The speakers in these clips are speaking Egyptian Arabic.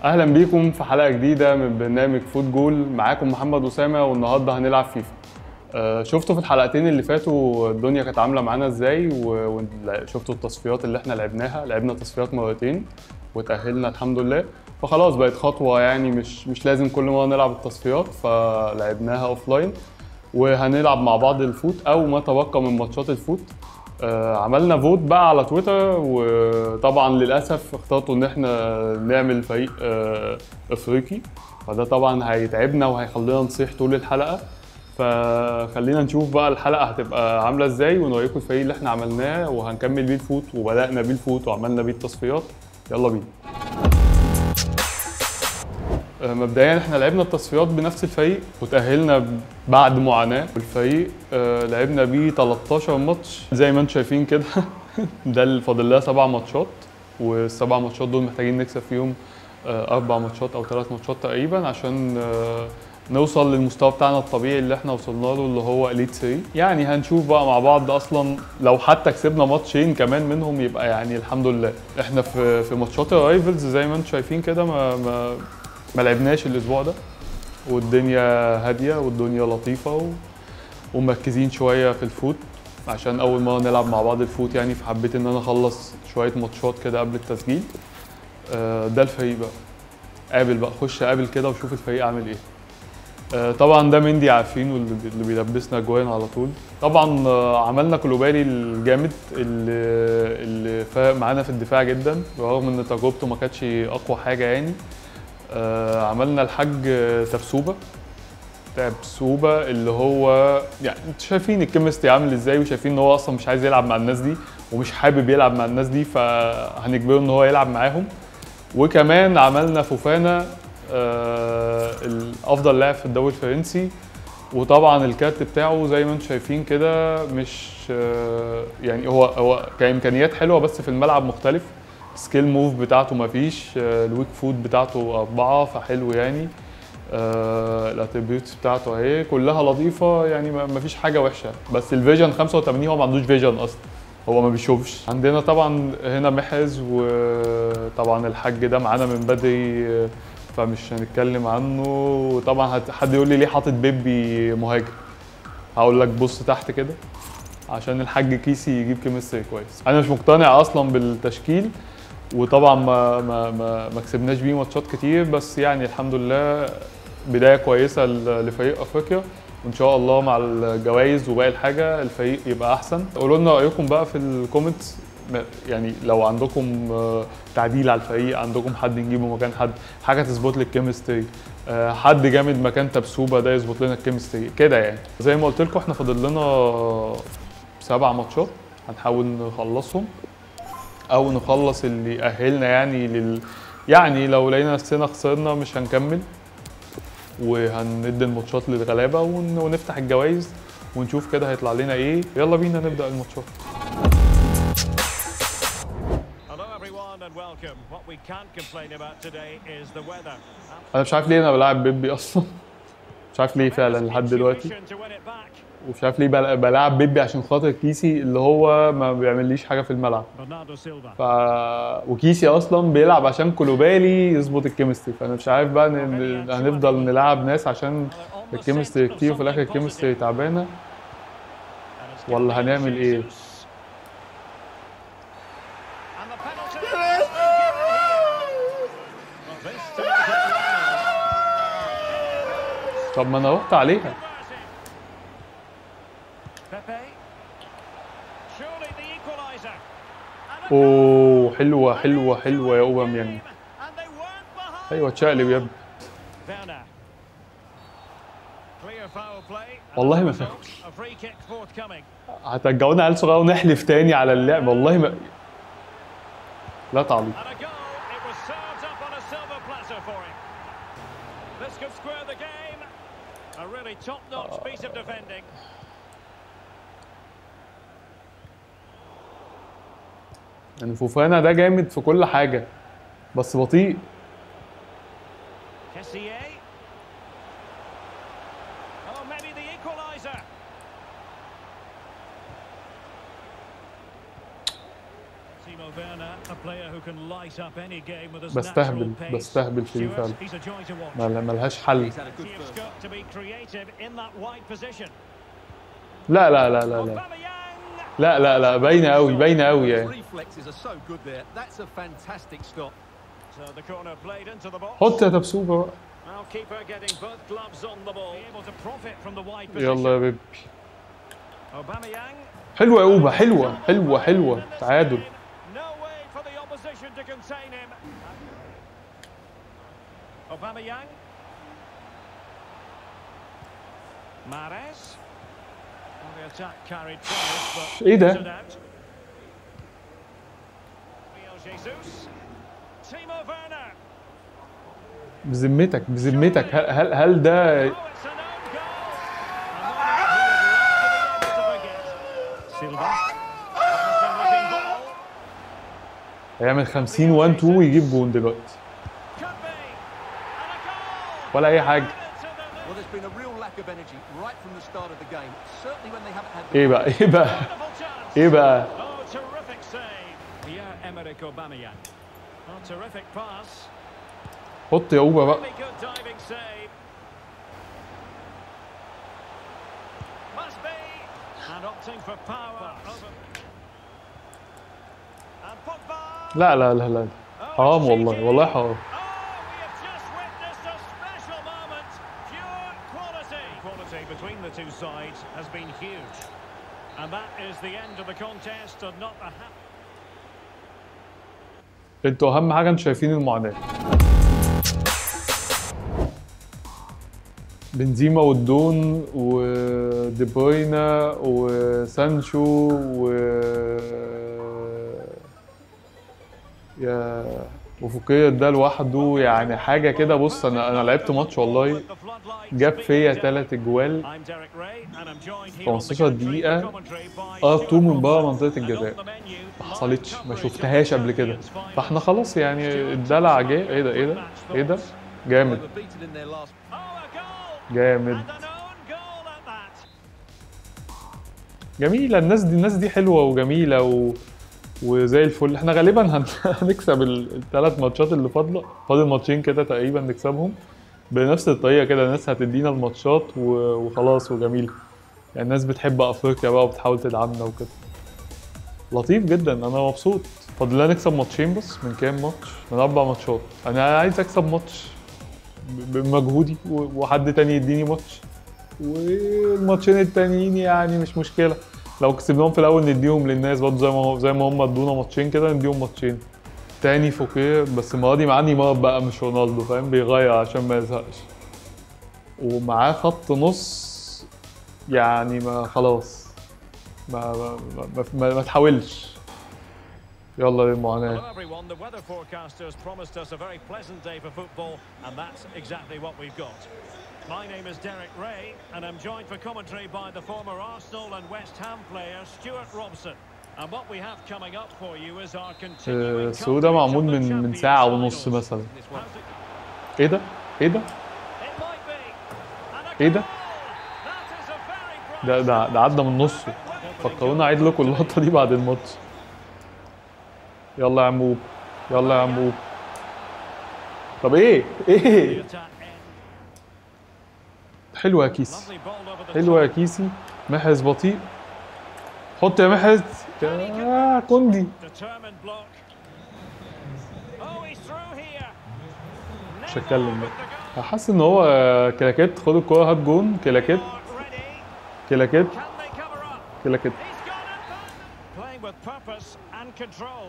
اهلا بيكم في حلقه جديده من برنامج فوت جول معاكم محمد اسامه والنهارده هنلعب فيفا آه، شفتوا في الحلقتين اللي فاتوا الدنيا كانت عامله معانا ازاي و- وشفتوا التصفيات اللي احنا لعبناها لعبنا تصفيات مرتين وتاهلنا الحمد لله فخلاص بقت خطوه يعني مش مش لازم كل مره نلعب التصفيات فلعبناها اوف لاين وهنلعب مع بعض الفوت او ما تبقى من ماتشات الفوت آه، عملنا فوت بقى على تويتر وطبعا للاسف اخترتوا ان احنا نعمل فريق آه، افريقي فده طبعا هيتعبنا وهيخلينا نصيح طول الحلقه فخلينا نشوف بقى الحلقه هتبقى عامله ازاي ونوريكم الفريق اللي احنا عملناه وهنكمل بيه الفوت وبدانا بيه الفوت وعملنا بيه التصفيات يلا بينا آه، مبدئيا احنا لعبنا التصفيات بنفس الفريق وتأهلنا بعد معاناة والفريق آه، لعبنا بيه 13 ماتش زي ما انتم شايفين كده ده اللي فاضل لها سبع ماتشات والسبع ماتشات دول محتاجين نكسب فيهم آه، اربع ماتشات او ثلاث ماتشات تقريبا عشان آه، نوصل للمستوى بتاعنا الطبيعي اللي احنا وصلنا له اللي هو اليت 3 يعني هنشوف بقى مع بعض اصلا لو حتى كسبنا ماتشين كمان منهم يبقى يعني الحمد لله احنا في في ماتشات الرايفلز زي ما انتم شايفين كده ما ما ما لعبناش الاسبوع ده والدنيا هاديه والدنيا لطيفه و... ومركزين شويه في الفوت عشان اول مره نلعب مع بعض الفوت يعني فحبيت ان انا اخلص شويه ماتشات كده قبل التسجيل آه، ده الفريق بقى قابل بقى خش قابل كده وشوف الفريق عامل ايه آه، طبعا ده مندي عارفينه اللي بي- اللي بيلبسنا جوان على طول طبعا آه، عملنا كلوبالي الجامد اللي اللي فرق معانا في الدفاع جدا رغم ان تجربته ما كانتش اقوى حاجه يعني آه، عملنا الحاج تبسوبه تبسوبه اللي هو يعني انتوا شايفين الكيمستري عامل ازاي وشايفين ان هو اصلا مش عايز يلعب مع الناس دي ومش حابب يلعب مع الناس دي فهنجبره ان هو يلعب معاهم وكمان عملنا فوفانا آه، الافضل لاعب في الدوري الفرنسي وطبعا الكارت بتاعه زي ما انتم شايفين كده مش آه، يعني هو هو كامكانيات حلوه بس في الملعب مختلف سكيل موف بتاعته مفيش آه، الويك فود بتاعته أربعة فحلو يعني آه الاتريبيوتس بتاعته اهي كلها لطيفه يعني ما ما فيش حاجه وحشه بس الفيجن 85 هو ما عندوش فيجن اصلا هو ما بيشوفش عندنا طبعا هنا محرز وطبعا الحاج ده معانا من بدري آه، فمش هنتكلم عنه وطبعا هت- حد يقول لي ليه حاطط بيبي مهاجم هقول لك بص تحت كده عشان الحاج كيسي يجيب كيمستري كويس انا مش مقتنع اصلا بالتشكيل وطبعا ما ما ما, ما كسبناش بيه ماتشات كتير بس يعني الحمد لله بدايه كويسه ل- لفريق افريقيا وان شاء الله مع الجوائز وباقي الحاجه الفريق يبقى احسن قولوا لنا رايكم بقى في الكومنتس م- يعني لو عندكم آه، تعديل على الفريق عندكم حد نجيبه مكان حد حاجه تظبط لك الكيمستري آه، حد جامد مكان تبسوبه ده يظبط لنا الكيمستري كده يعني زي ما قلت لكم احنا فاضل لنا سبع ماتشات هنحاول نخلصهم او نخلص اللي يأهلنا يعني لل يعني لو لقينا نفسنا خسرنا مش هنكمل وهندي الماتشات للغلابه ون... ونفتح الجوائز ونشوف كده هيطلع لنا ايه يلا بينا نبدا الماتشات Hello everyone and welcome. What we can't complain about today is the weather. انا مش عارف ليه انا بلاعب بيبي اصلا مش عارف ليه فعلا لحد دلوقتي Intuition to win it back. ومش عارف ليه بل- بلاعب بيبي عشان خاطر كيسي اللي هو ما بيعمليش حاجه في الملعب Bernardo Silva. ف... وكيسي اصلا بيلعب عشان كولوبالي يظبط الكيمستري فانا مش عارف بقى ن... ن- هنفضل نلعب ناس عشان الكيمستري كتير وفي الاخر الكيمستري تعبانه And it's ولا given هنعمل ايه Jesus. And the penalty. Well, this time طب ما انا رحت عليها Pepe. Surely the equaliser. And a اوه حلوه حلوه حلوه يا اوباميانج And they weren't behind. ايوه اتشقلب يا ابني Werner. Clear foul play. والله ما And فاكر. A free kick forthcoming. هترجعونا عيال صغيره ونحلف تاني على اللعب والله ما لا تعليق And a goal. It was served up on a silver platter for him. This could square the game. A really top-notch piece of defending. يعني فوفانا ده جامد في كل حاجه بس بطيء Kessier. Oh, maybe the equaliser. Timo Werner, a player who can light up any game with his بستهبل natural pace. بستهبل فيه Stuart, فعلا he's a joy to watch. ما- ملهاش حل He's had a good You've first. got to be creative in that wide position. لا لا لا لا لا Aubameyang. لا لا لا باينه قوي باينه قوي His يعني reflexes are so good there. That's a fantastic stop. So the corner played into the box. حط يا تبسوبه بقى Now keeper getting both gloves on the ball. Able to profit from the wide يلا position. يا بيبي Aubameyang. حلوه يا اوبا حلوه حلوه حلوه تعادل No way for the opposition to contain him. Aubameyang. Mahrez. Well, the attack carried promise, but ايه ده؟ stood out. Real Jesus. Timo Werner. بذمتك بذمتك هل هل, هل ده Oh, it's an own goal. A moment he would love to be able to forget. Silva. Promising looking ball. هيعمل 50 1 2 ويجيب جون دلوقتي Could be. And a goal. ولا اي حاجه Into the Well, there's been a real lack of energy right from the start of the game. Certainly when they haven't had the ايه بقى ايه بقى wonderful chance. ايه بقى Oh, terrific save. Pierre-Emerick Aubameyang. Oh, terrific pass. حط يا اوبا بقى Really good diving save. Must be. And opting for power. Over. And Pogba. لا لا لا لا Oh, حرام it's والله cheeky. والله حرام Oh, we have just witnessed a special moment. Pure quality. Quality between the two sides has been huge. And that is the end of the contest and not the happy. انتوا اهم حاجه انتوا شايفين المعاناه بنزيما والدون ودي بروينا وسانشو و يا وفوقية ده لوحده يعني حاجه كده بص انا انا لعبت ماتش والله جاب فيا ثلاث اجوال I'm Derek Ray and I'm joined here 15 on the دقيقة commentary by ار Stuart 2 من بره Robson. منطقة And on الجزاء the menu, ما live حصلتش ما coverage of شفتهاش قبل the كده Champions Final. فاحنا خلاص يعني الدلع جه ايه ده ايه ده ايه ده They جامد were beaten in their last Oh, a goal! جامد And an own goal at that. جميلة الناس دي الناس دي حلوة وجميلة و... وزي الفل احنا غالبا هن... هنكسب الثلاث ماتشات اللي فاضلة فاضل ماتشين كده تقريبا نكسبهم بنفس الطريقة كده الناس هتدينا الماتشات و... وخلاص وجميل يعني الناس بتحب افريقيا بقى وبتحاول تدعمنا وكده لطيف جدا انا مبسوط فاضل لنا نكسب ماتشين بس من كام ماتش من اربع ماتشات انا عايز اكسب ماتش ب- بمجهودي و- وحد تاني يديني ماتش والماتشين التانيين يعني مش مشكله لو كسبناهم في الاول نديهم للناس برضه زي ما هو زي ما هم ادونا ماتشين كده نديهم ماتشين تاني فوقيه بس المره دي معاه نيمار بقى مش رونالدو فاهم بيغير عشان ما يزهقش ومعاه خط نص يعني ما خلاص ما ما ما, ما, ما تحاولش يلا للمعاناه Hello everyone, the weather forecasters promised us a very pleasant day for football and that's exactly what we've got. My name is Derek Ray and I'm joined for commentary by the former Arsenal and West Ham player Stuart Robson. And what we have coming up for you is our continuing السوق ده معمول coverage of the من من Champions ساعة ونص finals. مثلا this one. How's it- ايه ده؟ ايه ده؟ It might be. And a ايه ده؟ goal! That is a very bright ده ده, ده عدى من نصه فكرونا اعيد لكم اللقطة دي بعد الماتش يلا يا عم بوب يلا يا عم بوب طب ايه؟ ايه؟ attack end. حلوة يا كيسي Lovely ball over the حلوة يا top. كيسي محرز بطيء حط يا محرز يا كوندي Determined block. Oh, he's through here. مش هتكلم بقى حاسس ان هو كلاكيت خد الكورة هات جون كلاكيت Ready. كلاكيت Can they cover up? كلاكيت He's gone and found them. Playing with purpose and control.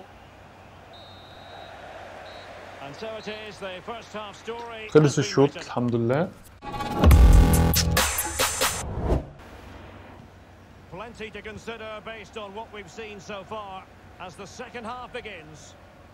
And so it is, the first half story. خلص has been الشوط written. الحمد لله Plenty to consider based on what we've seen so far as the second half begins.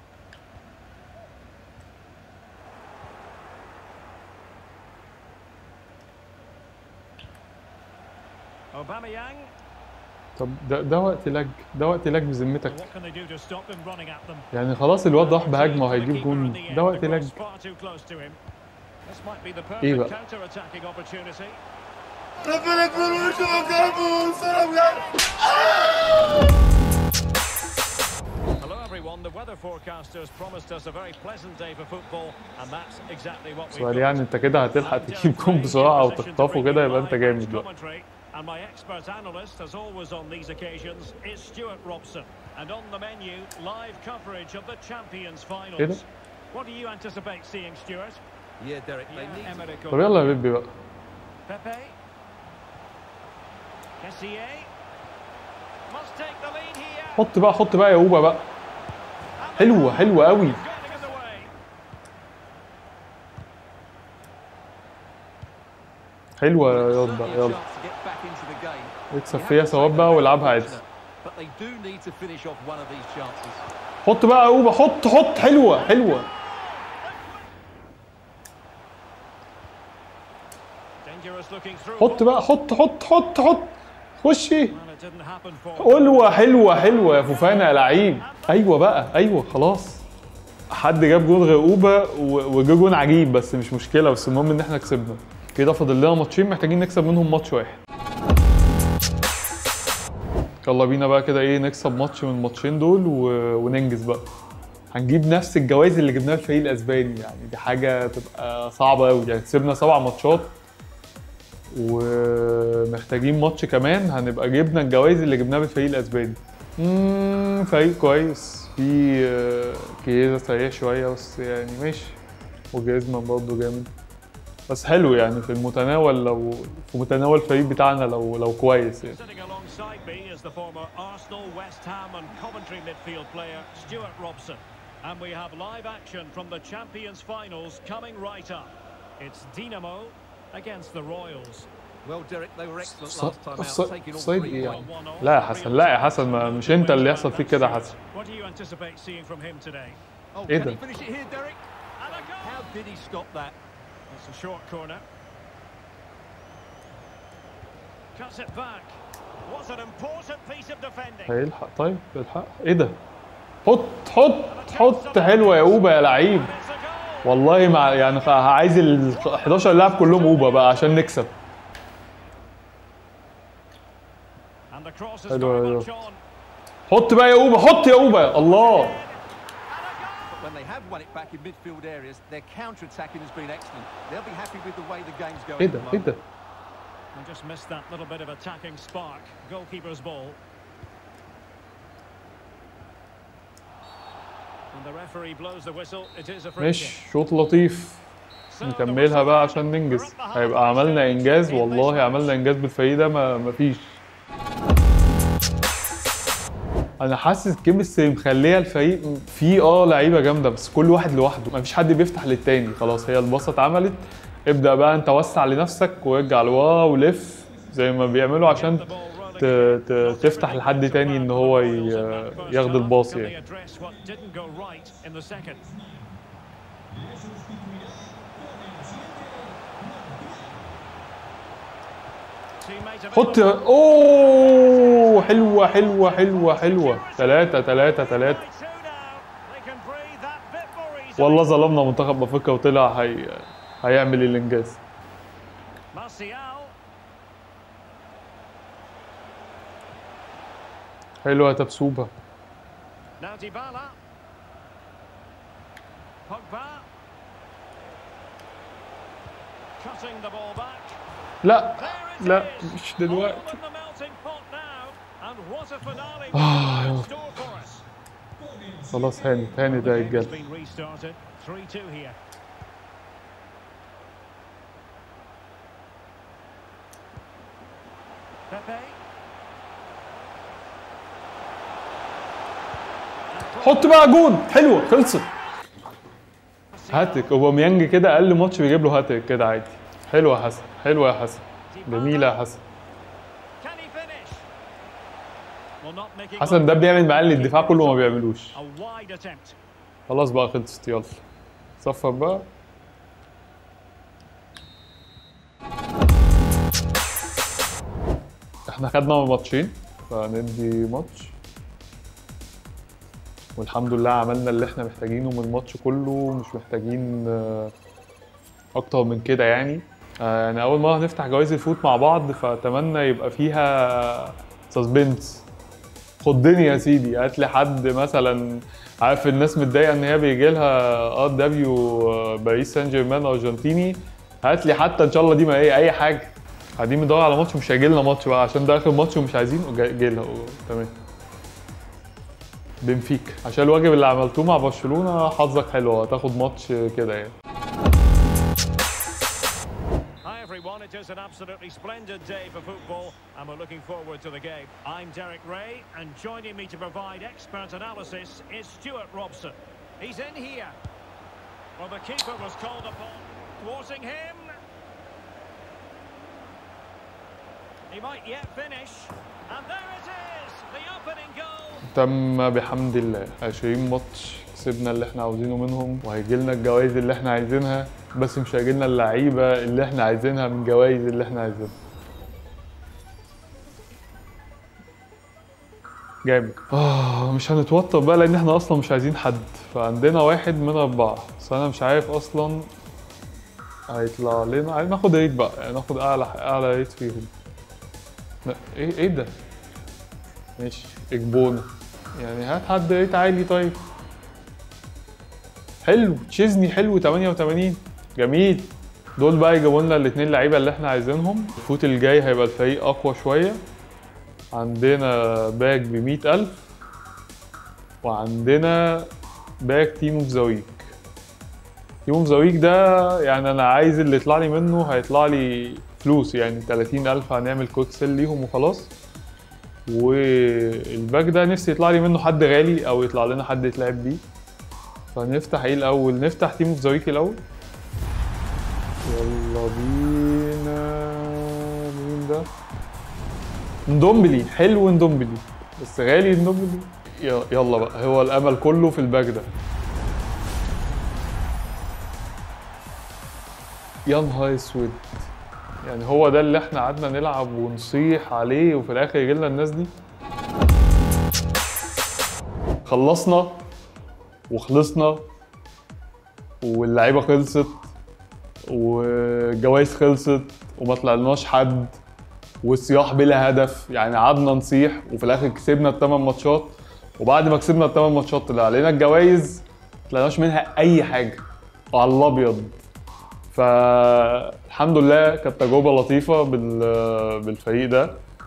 Aubameyang. طب ده ده وقت لج ده وقت لج بذمتك What can they do to stop them running at them? يعني خلاص الواد راح بهجمه The وهيجيب keeper in جون the end, ده وقت the لج cross far too close to him. This might be the إيه perfect بقى؟ counter-attacking opportunity. ربنا يكون وجهك يا ابو سلام يا Hello everyone. The weather forecasters promised us a very pleasant day for football, and that's exactly what we've سؤال got. يعني انت كده هتلحق I'm تجيب Derek جون Ray, بسرعه in a position to وتخطفه bring كده you يبقى انت live جامد match بقى commentary. And my expert analyst, as always on these occasions, is Stuart Robson. And on the menu, live coverage of the Champions كده finals. What do you anticipate seeing, Stuart? Yeah, Derek, they need Yeah, to Emerick طب يلا يا بيبي بقى Pepe. Kessier. Must take the lead here. حط بقى حط بقى يا اوبا بقى حلوه حلوه قوي Getting in the way. حلوه يا ياض بقى certainly a يلا chance to get back into the game. اكسب You فيها have to say ثواب they're بقى very والعبها عادي fortunate, But they do need to finish off one of these chances. حط بقى يا اوبا حط حط حلوه حلوه Dangerous looking through. حط بقى حط حط حط حط خشي Well, it didn't happen for حلوه حلوه حلوه يا فوفانا يا لعيب ايوه بقى ايوه خلاص حد جاب جون غير اوبا و- وجا جون عجيب بس مش مشكله بس المهم ان احنا كسبنا كده فاضل لنا ماتشين محتاجين نكسب منهم ماتش واحد يلا بينا بقى كده ايه نكسب ماتش من الماتشين دول و... وننجز بقى هنجيب نفس الجوائز اللي جبناها الفريق الاسباني يعني دي حاجه تبقى صعبه قوي يعني كسبنا سبع ماتشات ومحتاجين ماتش كمان هنبقى جبنا الجوائز اللي جبناها بالفريق الاسباني امم فريق كويس في آه، كيزا سريع شويه بس يعني ماشي وجريزمان برضه جامد بس حلو يعني في المتناول لو في متناول الفريق بتاعنا لو لو كويس يعني Sitting alongside me is the former Arsenal, West Ham and Coventry midfield player Stuart Robson. And we have live action from the Champions finals coming right up. It's Dinamo against the Royals. Well, Derek, they were excellent ص- last time out, ص- taking all صيد three ايه points. يعني لا يا حسن لا يا حسن ما مش انت اللي يحصل فيك كده يا حسن What do you anticipate seeing from him today? Oh, إيه can ده؟ he finish it here, Derek? And a goal! How did he stop that? It's a short corner. Cuts it back. What an important piece of defending. هيلحق طيب الحق ايه ده حط حط حط حلوه يا اوبا يا لعيب And it's a goal. والله مع يعني خ- عايز ال 11 لاعب كلهم اوبا بقى عشان نكسب And the cross is Hello, very hello. much on. حط بقى يا اوبا حط يا اوبا الله But when they have won it back in midfield areas, their counter-attacking has been excellent. They'll be happy with the way the game's going. ايه at ده the ايه moment. ده And just missed that little bit of attacking spark. Goalkeeper's ball. And the referee blows the whistle. It is a free ماشي kick. شوط لطيف So the نكملها whistle بقى and عشان we're ننجز at the half هيبقى عملنا stage انجاز in this والله match. عملنا انجاز بالفريق ده ما مفيش انا حاسس كيمستري مخليه الفريق فيه اه لعيبه جامده بس كل واحد لوحده مفيش حد بيفتح للتاني خلاص هي الباصه اتعملت ابدا بقى انت وسع لنفسك وارجع لورا ولف زي ما بيعملوا عشان The ball rolling ت- in. ت- Not تفتح everything لحد went to تاني plan ان for هو the ي- Royals in that first ياخد half. الباص Can they يعني address what didn't go right in the second? Teammate حط available. اوه حلوه حلوه حلوه حلوه ثلاثة ثلاثة ثلاثة By two now. They can breathe that bit more easily. والله ظلمنا منتخب افريقيا وطلع هي... هيعمل الانجاز Martial. حلوه يا تبسوبه Now Dybala. Pogba. Cutting the ball back. لا There it لا is. مش All دلوقتي in the melting pot now. And what a finale we Ah, have in yeah. store for us. خلاص هانت هانت يا The game has رجاله been restarted. 3-2 here. Pepe. حط بقى جون حلوه خلصت هاتريك اوباميانج كده اقل ماتش بيجيب له هاتريك كده عادي حلوه يا حسن حلوه يا حسن جميله يا حسن Can he finish? Well, not making حسن ده بيعمل معاه اللي الدفاع كله ما بيعملوش A wide attempt. خلاص بقى خلصت يلا صفر بقى احنا خدنا ماتشين فندي ماتش والحمد لله عملنا اللي احنا محتاجينه من الماتش كله مش محتاجين آه، اكتر من كده يعني آه، يعني اول مره هنفتح جوائز الفوت مع بعض فاتمنى يبقى فيها سسبنس خدني يا سيدي هات لي حد مثلا عارف الناس متضايقه ان هي بيجي لها ار دبليو باريس سان جيرمان ارجنتيني هات لي حتى ان شاء الله دي ما ايه اي حاجه قاعدين بندور على ماتش مش هيجي لنا ماتش بقى عشان ده اخر ماتش ومش عايزين وجاي جاي لها تمام بنفيك عشان الواجب اللي عملتوه مع برشلونه حظك حلو هتاخد ماتش كده يعني Hi everyone, it is an absolutely splendid day for football and we're looking forward to the game. I'm Derek Ray and joining me to provide expert analysis is Stuart Robson. He's in here. Well, the keeper was called upon, thwarting him. He might yet finish. And there it is, the opening goal. تم بحمد الله 20 ماتش كسبنا اللي احنا عاوزينه منهم وهيجي لنا الجوائز اللي احنا عايزينها بس مش هيجي لنا اللعيبه اللي احنا عايزينها من جوائز اللي احنا عايزينها جامد اه مش هنتوتر بقى لان احنا اصلا مش عايزين حد فعندنا واحد من اربعه بس انا مش عارف اصلا هيطلع لنا عايز ناخد ريت بقى يعني ناخد اعلى اعلى ريت فيهم لا ايه ايه ده ماشي اجبونا يعني هات حد ريت عالي طيب حلو تشيزني حلو 88 جميل دول بقى يجيبوا لنا الاثنين لعيبه اللي احنا عايزينهم الفوت الجاي هيبقى الفريق اقوى شويه عندنا باك ب 100000 وعندنا باك تيم اوف ذا ويك تيم اوف ذا ويك ده يعني انا عايز اللي يطلع لي منه هيطلع لي فلوس يعني 30000 هنعمل كويك سيل ليهم وخلاص والباك ده نفسي يطلع لي منه حد غالي او يطلع لنا حد يتلعب بيه فنفتح ايه الاول نفتح تيم اوف ذا ويك الاول يلا بينا مين ده ندومبلي حلو ندومبلي بس غالي ندومبلي ي- يلا بقى هو الامل كله في الباك ده يا نهار اسود يعني هو ده اللي احنا قعدنا نلعب ونصيح عليه وفي الاخر يجي لنا الناس دي خلصنا وخلصنا واللعيبه خلصت والجوايز خلصت وما طلعناش حد والصياح بلا هدف يعني قعدنا نصيح وفي الاخر كسبنا الثمان ماتشات وبعد ما كسبنا الثمان ماتشات طلع علينا الجوايز ما طلعناش منها اي حاجه وعلى الابيض فالحمد لله كانت تجربه لطيفه بال- بالفريق ده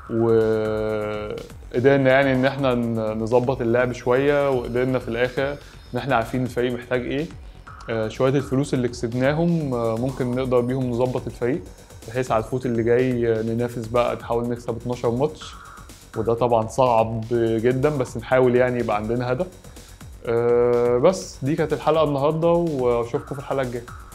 وقدرنا يعني ان احنا ن- نظبط اللعب شويه وقدرنا في الاخر ان احنا عارفين الفريق محتاج ايه آه، شويه الفلوس اللي كسبناهم آه، ممكن نقدر بيهم نظبط الفريق بحيث على الفوت اللي جاي آه، ننافس بقى نحاول نكسب 12 ماتش وده طبعا صعب جدا بس نحاول يعني يبقى عندنا هدف آه، بس دي كانت الحلقه النهارده واشوفكم في الحلقه الجايه